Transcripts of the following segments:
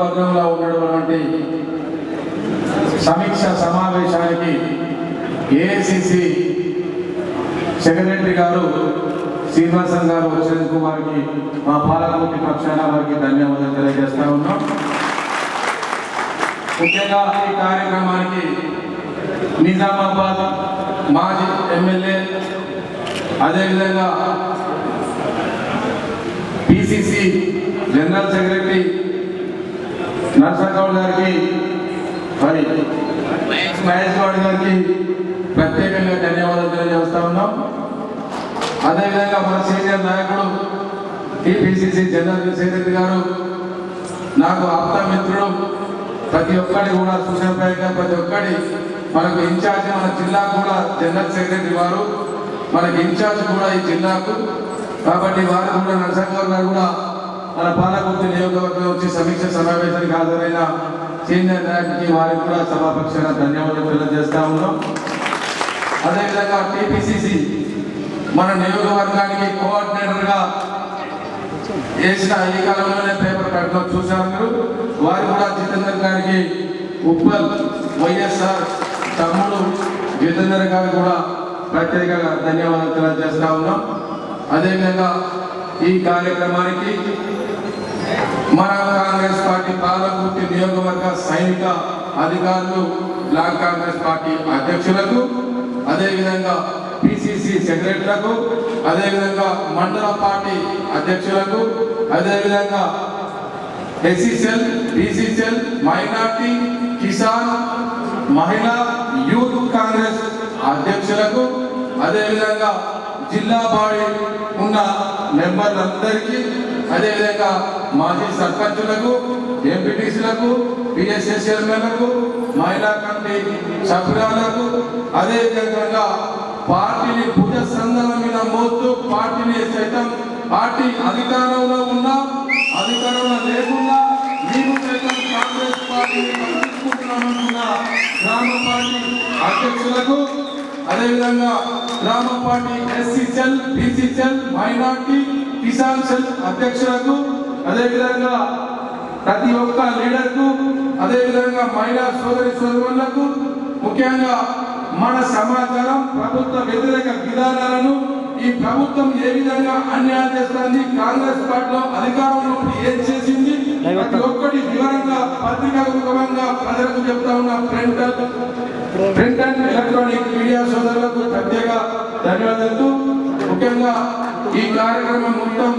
నియోజకవర్గంలో ఉన్నటువంటి సమీక్ష సమావేశానికి ఏఐసిసి సెక్రటరీ గారు శ్రీనివాసన్ గారు వచ్చినందుకు వారికి మా పాలకూర్తి పక్షాన వారికి ధన్యవాదాలు తెలియజేస్తా ఉన్నాం ముఖ్యంగా ఈ కార్యక్రమానికి నిజామాబాద్ మాజీ ఎమ్మెల్యే అదేవిధంగా పిసిసి జనరల్ సెక్రటరీ నర్సగౌడ్ గారికి మరి మహేష్ గౌడ్ గారికి ప్రత్యేకంగా ధన్యవాదాలు తెలియజేస్తా ఉన్నాం అదేవిధంగా మన సీనియర్ నాయకుడు టిపిసిసి జనరల్ సెక్రటరీ గారు నాకు ఆప్త మిత్రుడు ప్రతి ఒక్కటి కూడా సూచనపైగా ప్రతి ఒక్కటి మనకు ఇన్ఛార్జ్ మన జిల్లా కూడా జనరల్ సెక్రటరీ వారు మనకి ఇన్ఛార్జ్ కూడా ఈ జిల్లాకు కాబట్టి వారు కూడా నరసింహరావు గారు కూడా మన పాలకుర్తి నియోజకవర్గం వచ్చి సమీక్ష సమావేశానికి హాజరైన సీనియర్ నాయకుడికి వారికి కూడా సభాపక్షాన ధన్యవాదాలు తెలియజేస్తా ఉన్నాం అదేవిధంగా టిపిసిసి మన నియోజకవర్గానికి కోఆర్డినేటర్గా వేసిన ఈ కాలంలోనే పేపర్ కట్టడం చూశారు మీరు వారు కూడా జితేందర్ గారికి ఉప్పల్ వైఎస్ఆర్ తమ్ముడు జితేందర్ గారు కూడా ప్రత్యేకంగా ధన్యవాదాలు తెలియజేస్తా ఉన్నాం అదేవిధంగా ఈ కార్యక్రమానికి మన కాంగ్రెస్ పార్టీ పాలకూర్తి నియోజకవర్గ సైనిక అధికారులు బ్లాక్ కాంగ్రెస్ పార్టీ అధ్యక్షులకు అదేవిధంగా పిసిసి సెక్రటరీలకు అదేవిధంగా మండల పార్టీ అధ్యక్షులకు అదేవిధంగా ఎస్సీసెల్ బీసీసెల్ మైనార్టీ కిసాన్ మహిళా యూత్ కాంగ్రెస్ అధ్యక్షులకు అదేవిధంగా జిల్లా బాడీ ఉన్న మెంబర్లందరికీ అదేవిధంగా మాజీ సర్పంచులకు ఎంపీటీసీలకు పిఎస్ఎస్ చైర్మన్లకు మహిళా కమిటీ సభ్యురాలకు అదేవిధంగా పార్టీని భుజ సంఘాల మీద మోస్తూ పార్టీని సైతం పార్టీ అధికారంలో ఉన్నా అధికారంలో లేకుండా మేము సైతం కాంగ్రెస్ పార్టీని బతికించుకుంటున్నామనుకున్న గ్రామ పార్టీ అధ్యక్షులకు అదేవిధంగా గ్రామ party SC cell BC cell minority Kisan cell అధ్యక్షులకు అదేవిధంగా ప్రతి ఒక్క లీడర్కు అదేవిధంగా మహిళా సోదరి సోదరులకు ముఖ్యంగా మన సమాచారం ప్రభుత్వ వ్యతిరేక విధానాలను ఈ ప్రభుత్వం ఏ విధంగా అన్యాయం చేస్తుంది కాంగ్రెస్ పార్టీలో అధికారంలో ఉన్నప్పుడు ఏం చేసింది ప్రతి ఒక్కటి వివరంగా పత్రికాముఖంగా ప్రజలకు చెప్తా ఉన్న print print and electronic media సోదరులకు ప్రత్యేక ధన్యవాదాలు ముఖ్యంగా ఈ కార్యక్రమం మొత్తం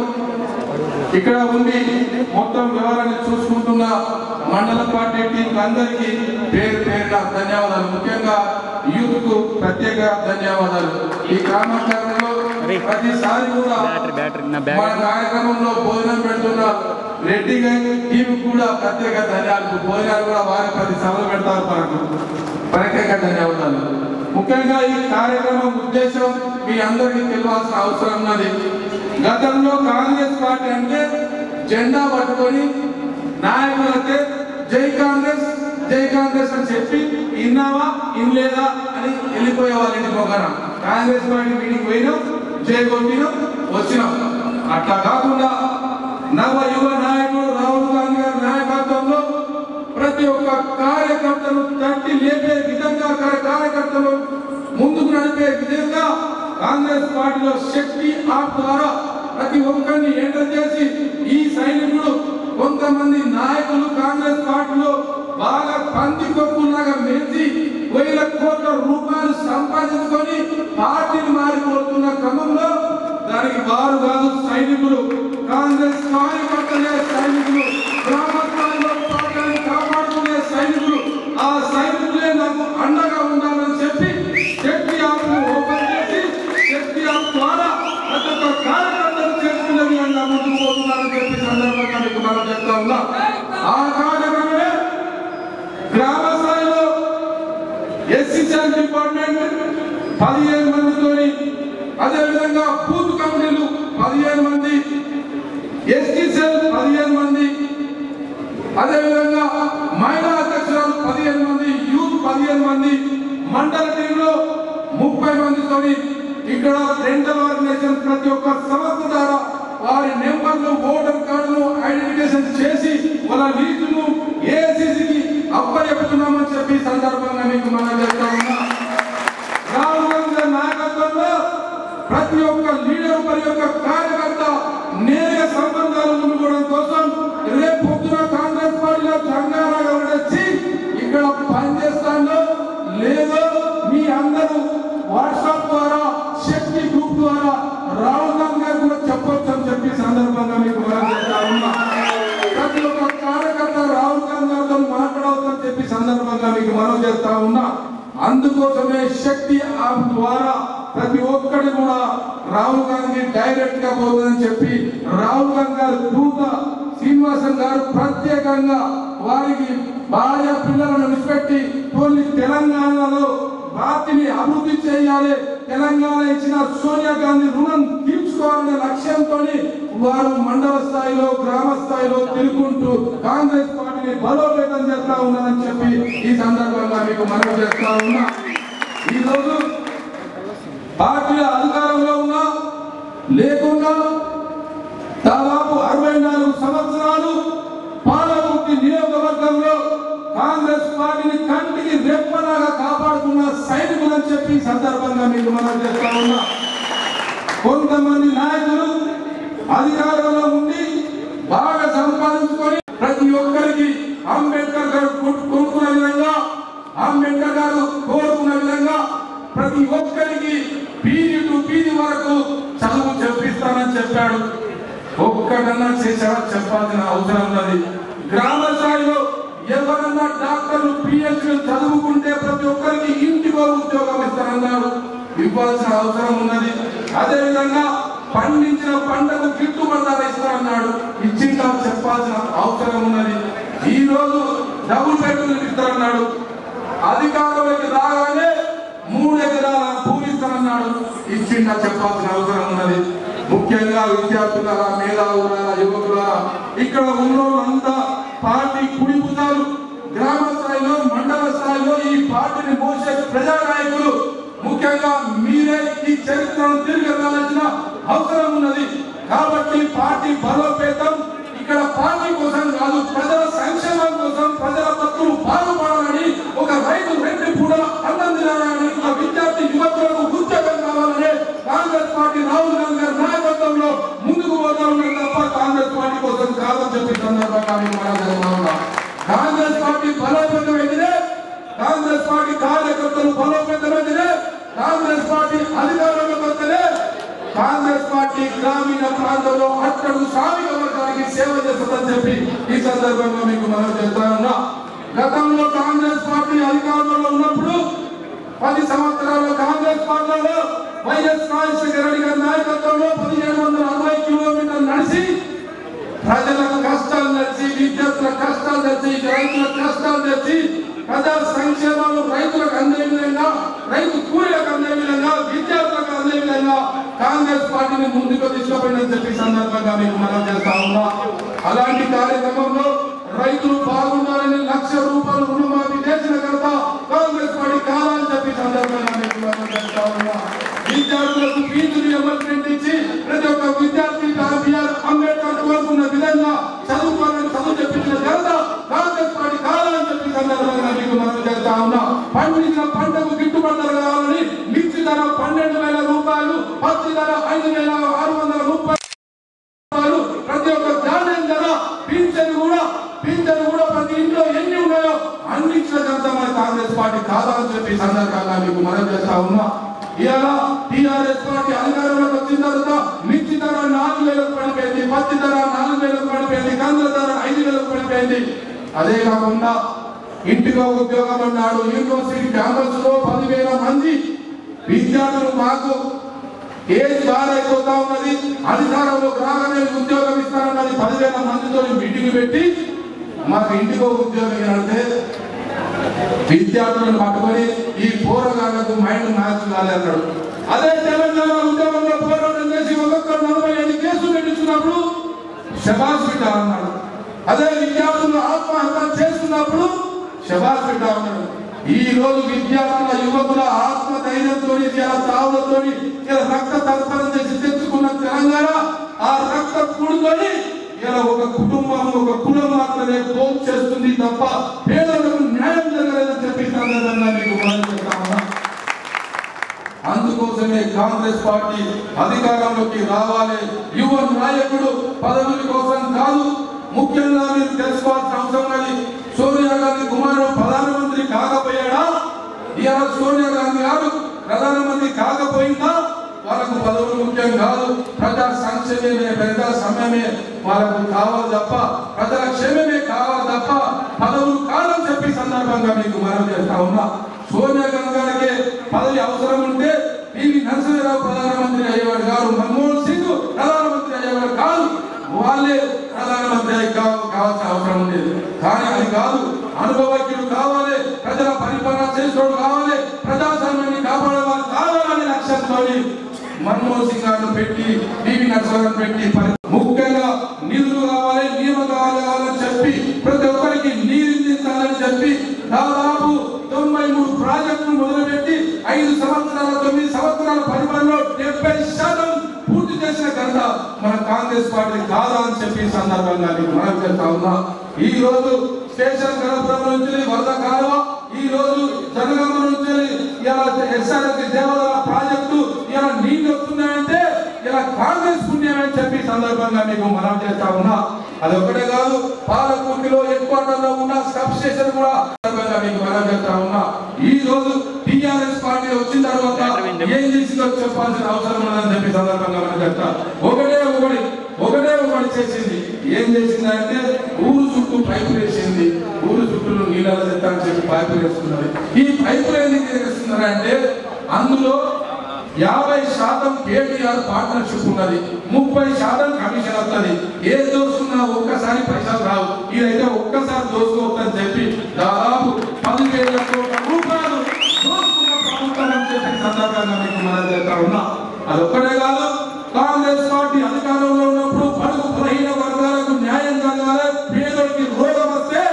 ఇక్కడ ఉండి మొత్తం వివరాన్ని చూసుకుంటున్న మండల పార్టీ టీం అందరికీ పేరు పేరున ధన్యవాదాలు ముఖ్యంగా యూత్ కు ప్రత్యేక ధన్యవాదాలు ఈ కార్యక్రమంలో ప్రతిసారి కూడా బ్యాటరీ బ్యాటరీ నా మన బ్యాగ్ కార్యక్రమంలో భోజనం పెడుతున్న రెడ్డి గారి టీం కూడా ప్రత్యేక ధన్యవాదాలు భోజనాలు కూడా వారి ప్రతి సభలు పెడతారు మనకు ప్రత్యేక ధన్యవాదాలు ముఖ్యంగా ఈ కార్యక్రమం ఉద్దేశం మీ అందరికీ తెలియాల్సిన అవసరం ఉన్నది గతంలో కాంగ్రెస్ పార్టీ అంటే జెండా పట్టుకొని నాయకులైతే జై కాంగ్రెస్ జై కాంగ్రెస్ అని చెప్పి ఇన్నావా ఇన్లేదా అని వెళ్ళిపోయే వాళ్ళ ఇంటికి ఒకరా కాంగ్రెస్ పార్టీ మీటింగ్ పోయినాం జై కొట్టినాం వచ్చినాం అట్లా కాకుండా నవ యువ నాయకుడు రాహుల్ గాంధీ గారి నాయకత్వంలో ప్రతి ఒక్క కార్యకర్తను తట్టి లేపే విధంగా కార్య- కార్యకర్తలు ముందుకు నడిపే విధంగా కాంగ్రెస్ పార్టీలో శక్తి ఆప్ ద్వారా ప్రతి ఒక్కరిని ఎంటర్ చేసి ఈ సైనికుడు కొంతమంది నాయకులు కాంగ్రెస్ పార్టీలో బాగా పంది కొక్కులాగా మెచ్చి వేల కోట్ల రూపాయలు సంపాదించుకొని పార్టీని మారిపోతున్న క్రమంలో దానికి వారు కాదు సైనికులు కాంగ్రెస్ కార్యకర్తలే సైనికులు గ్రామ స్థాయిలో పార్టీని కాపాడుకునే సైనికులు ఆ సైనికులే నాకు అండగా ఉండాలని చెప్పి శక్తి యాప్ ఓపెన్ చేసి శక్తి యాప్ ద్వారా ప్రతి ఒక్క కార్యకర్తలు చేసుకునే విధంగా ముందుకు పోతున్నారని చెప్పి సందర్భంగా మీకు మనం చెప్తా ఉన్నా ఆ కార్యక్రమమే గ్రామ స్థాయిలో ఎస్సీసీఎల్ డిపార్ట్మెంట్ పదిహేను మందితోని అదేవిధంగా బూత్ కమిటీలు పదిహేను మంది ఎస్టీ సెల్ పదిహేను మంది అదేవిధంగా మహిళా అధ్యక్షురాలు పదిహేను మంది యూత్ పదిహేను మంది మండల టీంలో ముప్పై మందితోని ఇక్కడ రెంటల్ ఆర్గనైజేషన్ ప్రతి ఒక్క సంస్థ ద్వారా వారి నెంబర్లు ఓటర్ కార్డులు ఐడెంటిఫికేషన్ చేసి వాళ్ళ లీజులు సందర్భంగా మీకు మనం చేస్తా ఉన్నా అందుకోసమే శక్తి యాప్ ద్వారా ప్రతి ఒక్కటి కూడా రాహుల్ గాంధీ డైరెక్ట్ గా పోతుందని చెప్పి రాహుల్ గాంధీ గారు దూత శ్రీనివాసన్ గారు ప్రత్యేకంగా వారికి భార్య పిల్లలను విడిచిపెట్టి తోలి తెలంగాణలో పార్టీని అభివృద్ధి చేయాలి తెలంగాణ ఇచ్చిన సోనియా గాంధీ రుణం తీర్చుకోవాలనే లక్ష్యంతో వారు మండల స్థాయిలో గ్రామ స్థాయిలో తిరుగుకుంటూ కాంగ్రెస్ పార్టీని బలోపేతం చేస్తా ఉన్నారని చెప్పి ఈ సందర్భంగా మీకు మనవి చేస్తా ఉన్నా ఈ రోజు పార్టీల అధికారంలో ఉన్నా లేకుండా దాదాపు అరవై నాలుగు సంవత్సరాలు పాలకుర్తి నియోజకవర్గంలో కాంగ్రెస్ పార్టీని కంటికి రెప్పలాగా కాపాడుతున్న సైనికులని చెప్పి ఈ సందర్భంగా మీకు మనం చేస్తా ఉన్నా కొంతమంది నాయకులు అధికారంలో ఉండి బాగా సంపాదించుకొని ప్రతి ఒక్కరికి అంబేద్కర్ గారు కొ- కోరుకున్న విధంగా అంబేద్కర్ గారు కోరుకున్న విధంగా ప్రతి ఒక్కరికి పీజీ టు పీజీ వరకు చదువు చెప్పిస్తానని చెప్పాడు ఒక్కటన్నా చేసావా చెప్పాల్సిన అవసరం ఉన్నది గ్రామ స్థాయిలో ఎవరన్నా డాక్టర్లు పిహెచ్డి చదువుకుంటే ప్రతి ఒక్కరికి ఇంటికో ఉద్యోగం ఇస్తారన్నాడు ఇవ్వాల్సిన అవసరం ఉన్నది అదే విధంగా పండించిన పంటకు గిట్టుబాటు ధర ఇస్తారన్నాడు ఇచ్చిందా చెప్పాల్సిన అవసరం ఉన్నది ఈ రోజు డబుల్ బెడ్రూమ్ ఇస్తారన్నాడు అధికారంలోకి రాగానే మూడు ఎకరాల భూమి ఇస్తానన్నాడు ఇచ్చిందా చెప్పాల్సిన అవసరం ఉన్నది ముఖ్యంగా విద్యార్థుల మేధావుల యువకుల ఇక్కడ ఉన్న వాళ్ళంతా పార్టీ కుడిపుతారు గ్రామ స్థాయిలో మండల స్థాయిలో ఈ పార్టీని మోసే ప్రజా నాయకులు ముఖ్యంగా మీరే ఈ చరిత్రను తిరిగి రావాల్సిన అవసరం ఉన్నది కాబట్టి పార్టీ బలోపేతం ఇక్కడ పార్టీ కోసం కాదు ప్రజల సంక్షేమం కోసం ప్రజల బతుకులు బాగుపడాలని ఒక రైతు రెండు పూట అన్నం తినాలని ఒక విద్యార్థి యువకులకు ఉద్యోగం కావాలని కాంగ్రెస్ పార్టీ రాహుల్ గాంధీ గారి నాయకత్వంలో ముందుకు పోతా ఉన్నది తప్ప కాంగ్రెస్ పార్టీ కోసం కాదని చెప్పి సందర్భంగా మీకు మనం చెప్తా ఉన్నాం. కాంగ్రెస్ పార్టీ బలోపేతమైందినే కాంగ్రెస్ పార్టీ కార్యకర్తలు బలోపేతమైందినే కాంగ్రెస్ పార్టీ అధికారంలోకి వస్తేనే కాంగ్రెస్ పార్టీ గ్రామీణ ప్రాంతంలో అట్టడుగు శ్రామిక వర్గానికి సేవ చేస్తుందని చెప్పి ఈ సందర్భంగా మీకు మనం చెప్తా ఉన్నా గతంలో కాంగ్రెస్ పార్టీ అధికారంలో ఉన్నప్పుడు పది సంవత్సరాలు కాంగ్రెస్ పార్టీలో వైఎస్ రాజశేఖర రెడ్డి గారి నాయకత్వంలో పదిహేడు వందల అరవై కిలోమీటర్లు నడిచి ప్రజల కష్టాలు తెచ్చి విద్యార్థుల కష్టాలు తెచ్చి రైతుల కష్టాలు తెచ్చి ప్రజా సంక్షేమాలు రైతులకు అందే విధంగా రైతు కూలీలకు అందే విధంగా విద్యార్థులకు అందే విధంగా కాంగ్రెస్ పార్టీని ముందుకు తీసుకుపోయిందని చెప్పి సందర్భంగా మీకు మనం చేస్తా ఉన్నా అలాంటి కార్యక్రమంలో రైతులు బాగుండాలని లక్ష రూపాయలు రుణమాఫీ చేసిన కనుక కాంగ్రెస్ పార్టీ కావాలని చెప్పి సందర్భంగా మీకు మనం చేస్తా ఉన్నా విద్యార్థులకు ఫీజు రియంబర్స్మెంట్ ఇచ్చి ప్రతి ఒక్క విద్యార్థి బిఆర్ అంబేద్కర్ కోరుకున్న విధంగా చదువుకోవాలని చదువు చెప్పించిన ఘనత కాంగ్రెస్ పార్టీ కావాలని చెప్పి సందర్భంగా మీకు మనం చేస్తా ఉన్నా పండించిన పంటకు గిట్టుబాటు ధర కావాలని మిర్చి ధర పన్నెండు వేల రూపాయలు పత్తి ధర ఐదు వేల ఆరు వందల రూపాయలు రూపాయలు ప్రతి ఒక్క ధాన్యం ధర పింఛన్ కూడా పింఛన్ కూడా ప్రతి ఇంట్లో ఎన్ని ఉన్నాయో అన్ని ఇచ్చిన ఘనత మన కాంగ్రెస్ పార్టీ కాదని చెప్పి ఈ సందర్భంగా మీకు మనం చేస్తా ఉన్నా ఇవాళ టిఆర్ఎస్ పార్టీ అధికారంలోకి వచ్చిన తర్వాత మిర్చి ధర నాలుగు వేలకు పడిపోయింది పత్తి ధర నాలుగు వేలకు పడిపోయింది కందుల ధర ఐదు వేలకు పడిపోయింది అదే కాకుండా ఇంటిలో ఉద్యోగం అన్నాడు యూనివర్సిటీ క్యాంపస్ లో పదివేల మంది విద్యార్థులు మాకు ఏజ్ బాగా అయిపోతా ఉన్నది అధికారంలో రాగానే ఉద్యోగం ఇస్తారన్నది పదివేల మందితో మీటింగ్ పెట్టి మాకు ఇంటికో ఉద్యోగం అంటే విద్యార్థులను పట్టుకొని ఈ పోరగాళ్లకు మైండ్ మ్యాచ్ కాదన్నాడు అదే తెలంగాణ ఉద్యోగంలో పోరాటం చేసి ఒక్కొక్కరు నలభై ఐదు కేసులు పెట్టించున్నప్పుడు శబాష్ బిడ్డ అన్నాడు అదే విద్యార్థులు ఆత్మహత్య చేస్తున్నప్పుడు శబాష్ బిడ్డ అన్నాడు ఈ రోజు విద్యార్థుల యువకుల ఆత్మ ధైర్యంతో చావులతో రక్త తర్పణ చేసి తెచ్చుకున్న తెలంగాణ ఆ రక్త కూడుకొని ఇలా ఒక కుటుంబం ఒక కులం మాత్రమే పోల్ చేస్తుంది తప్ప పేదలకు న్యాయం జరగలేదని చెప్పి ఈ సందర్భంగా మీకు మనం చెప్తా ఉన్నా అందుకోసమే కాంగ్రెస్ పార్టీ అధికారంలోకి రావాలి యువ నాయకుడు పదవుల కోసం కాదు ముఖ్యంగా మీరు తెలుసుకోవాల్సిన అవసరం ఉన్నది సోనియా గాంధీ కుమారుడు ప్రధానమంత్రి కాకపోయాడా ఇవాళ సోనియా గాంధీ గారు ప్రధానమంత్రి కాకపోయిందా వాళ్ళకు పదవులు ముఖ్యం కాదు ప్రజా సంక్షేమమే ప్రజా సమయమే వాళ్ళకు కావాలి తప్ప ప్రజల క్షేమమే కావాలి తప్ప పదవులు కాదని చెప్పి సందర్భంగా సందర్భంగా మీకు మనం చేస్తా ఉన్నా సోనియా గాంధీ గారికి పదవి అవసరం ఉంటే పివి నరసింహరావు ప్రధానమంత్రి అయ్యేవాడు కాదు మన్మోహన్ సింగ్ ప్రధానమంత్రి అయ్యేవాడు కాదు వాళ్ళే ప్రధానమంత్రి అయి కా- కావాల్సిన అవసరం ఉండేది కానీ అది కాదు అనుభవజ్ఞుడు కావాలి ప్రజల పరిపాలన చేసేవాడు కావాలి ప్రజాస్వామ్యాన్ని కాపాడే వాళ్ళు కావాలనే లక్ష్యంతో మన్మోహన్ సింగ్ గారిని పెట్టి పివి నరసింహరావు పెట్టి పరి- ముఖ్యంగా నిధులు కావాలి నియామకాలు కావాలని చెప్పి ప్రతి ఒక్కరికి నీరు అందించాలని చెప్పి దాదాపు తొంభై మూడు ప్రాజెక్టులు మొదలుపెట్టి ఐదు సంవత్సరాల తొమ్మిది సంవత్సరాల పరిపాలనలో డెబ్బై శాతం పూర్తి చేసిన ఘనత మన కాంగ్రెస్ పార్టీ కాదా అని చెప్పి ఈ సందర్భంగా మీకు మనం చేస్తా ఉన్నా ఈ రోజు స్టేషన్ గణపురం నుంచి వరద కాలువ ఈ రోజు జనగామ నుంచి ఇలా ఎస్ఆర్ఎస్ దేవాలయ ప్రాజెక్టు ఇలా నీళ్లు వస్తున్నాయంటే ఇలా కాంగ్రెస్ పుణ్యమని చెప్పి ఈ సందర్భంగా మీకు మనం చేస్తా ఉన్నా అది ఒకటే కాదు పాలకుర్తిలో హెడ్ క్వార్టర్ లో ఉన్న సబ్ స్టేషన్ కూడా సందర్భంగా మీకు మనం చేస్తా ఉన్నా ఈ రోజు టిఆర్ఎస్ పార్టీ వచ్చిన తర్వాత ఏం చేసిందో చెప్పాల్సిన అవసరం ఉందని చెప్పి సందర్భంగా మనం చెప్తా ఒకటే ఒకటి ఒకటే ఒకటి చేసింది ఏం చేసిందంటే ఊరు చుట్టూ పైపు వేసింది ఊరు చుట్టూ నీళ్ళ చెత్త అని చెప్పి పైపు వేస్తున్నది ఈ పైపులు ఎందుకు వేస్తున్నారంటే అందులో యాభై శాతం కేటీఆర్ పార్ట్నర్షిప్ ఉన్నది ముప్పై శాతం కమిషన్ వస్తుంది ఏ దోసుకున్నా ఒక్కసారి పైసలు రావు ఇదైతే ఒక్కసారి దోసుకోవద్దని చెప్పి దాదాపు పదివేల కోట్ల రూపాయలు దోసుకున్న ప్రభుత్వం అని చెప్పి సందర్భంగా మీకు మనం చేస్తా ఉన్నా అదొక్కటే కాదు కాంగ్రెస్ పార్టీ అధికారంలో ఉన్నప్పుడు పడుగు బలహీన వర్గాలకు న్యాయం జరగాలి పేదోడికి రోగం వస్తే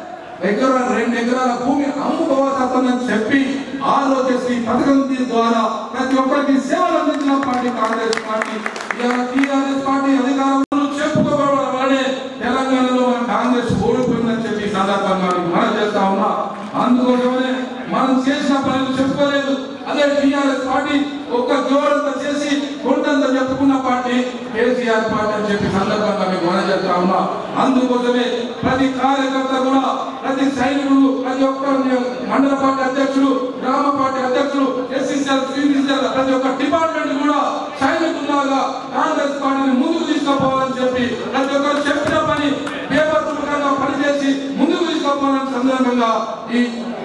ఎకరా రెండు ఎకరాల భూమి అమ్ముకోవాల్సిందని చెప్పి ఆలోచించి పథకం దీని ద్వారా ప్రతి ఒక్కరికి సేవలు అందించిన పార్టీ కాంగ్రెస్ పార్టీ ఇవాళ టీఆర్ఎస్ పార్టీ అధికారంలో చెప్పుకోవడం వల్లనే తెలంగాణలో మన కాంగ్రెస్ ఓడిపోయిందని చెప్పి ఈ సందర్భంగా మీకు మనం చేస్తా ఉన్నా అందుకోసమే మనం చేసిన పనులు చెప్పుకోలేదు అదే టీఆర్ఎస్ పార్టీ ఒక్క జోడంత చేసి కొండంత చెప్పుకున్న పార్టీ కేసీఆర్ పార్టీ అని చెప్పి సందర్భంగా మీకు మనం చేస్తా ఉన్నా అందుకోసమే ప్రతి కార్యకర్త కూడా ప్రతి సైనికుడు ప్రతి ఒక్క మండల పార్టీ అధ్యక్షుడు గ్రామ పార్టీ అధ్యక్షుడు ఎస్సీసీఎల్ సిబిసిఎల్ ప్రతి ఒక్క డిపార్ట్మెంట్ కూడా సైనికులాగా కాంగ్రెస్ పార్టీని ముందుకు తీసుకుపోవాలని చెప్పి ప్రతి ఒక్కరు చెప్పిన పని పేపర్ ప్రకారంగా పనిచేసి ముందుకు తీసుకోవాలని సందర్భంగా ఈ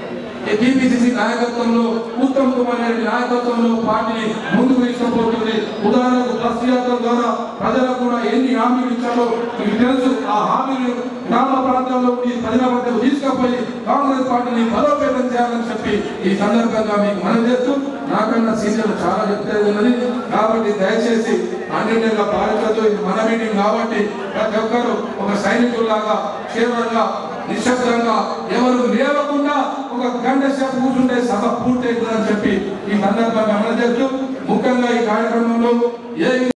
టీపీసీసీ నాయకత్వంలో ఉత్తమ్ కుమార్ రెడ్డి నాయకత్వంలో పార్టీని ముందుకు తీసుకుపోతుంది ఉదాహరణకు బస్ యాత్ర ద్వారా ప్రజలకు కూడా ఎన్ని హామీలు ఇచ్చారో మీకు తెలుసు ఆ హామీలు గ్రామ ప్రాంతాల్లో ఉండి ప్రజల మధ్యకు తీసుకుపోయి కాంగ్రెస్ పార్టీని బలోపేతం చేయాలని చెప్పి ఈ సందర్భంగా మీకు మనం చేస్తూ నాకన్నా సీనియర్ చాలా చెప్తే ఉన్నది కాబట్టి దయచేసి అన్నింటిగా బాధ్యతతో ఇది మన మీటింగ్ కాబట్టి ప్రతి ఒక్కరు ఒక సైనికుల్లాగా క్షేమంగా నిశ్శబ్దంగా ఎవరు లేవకుండా ఒక గంట సేపు కూర్చుంటే సభ పూర్తవుతుందని చెప్పి ఈ సందర్భంగా అమలు చేస్తూ ముఖ్యంగా ఈ కార్యక్రమంలో ఏ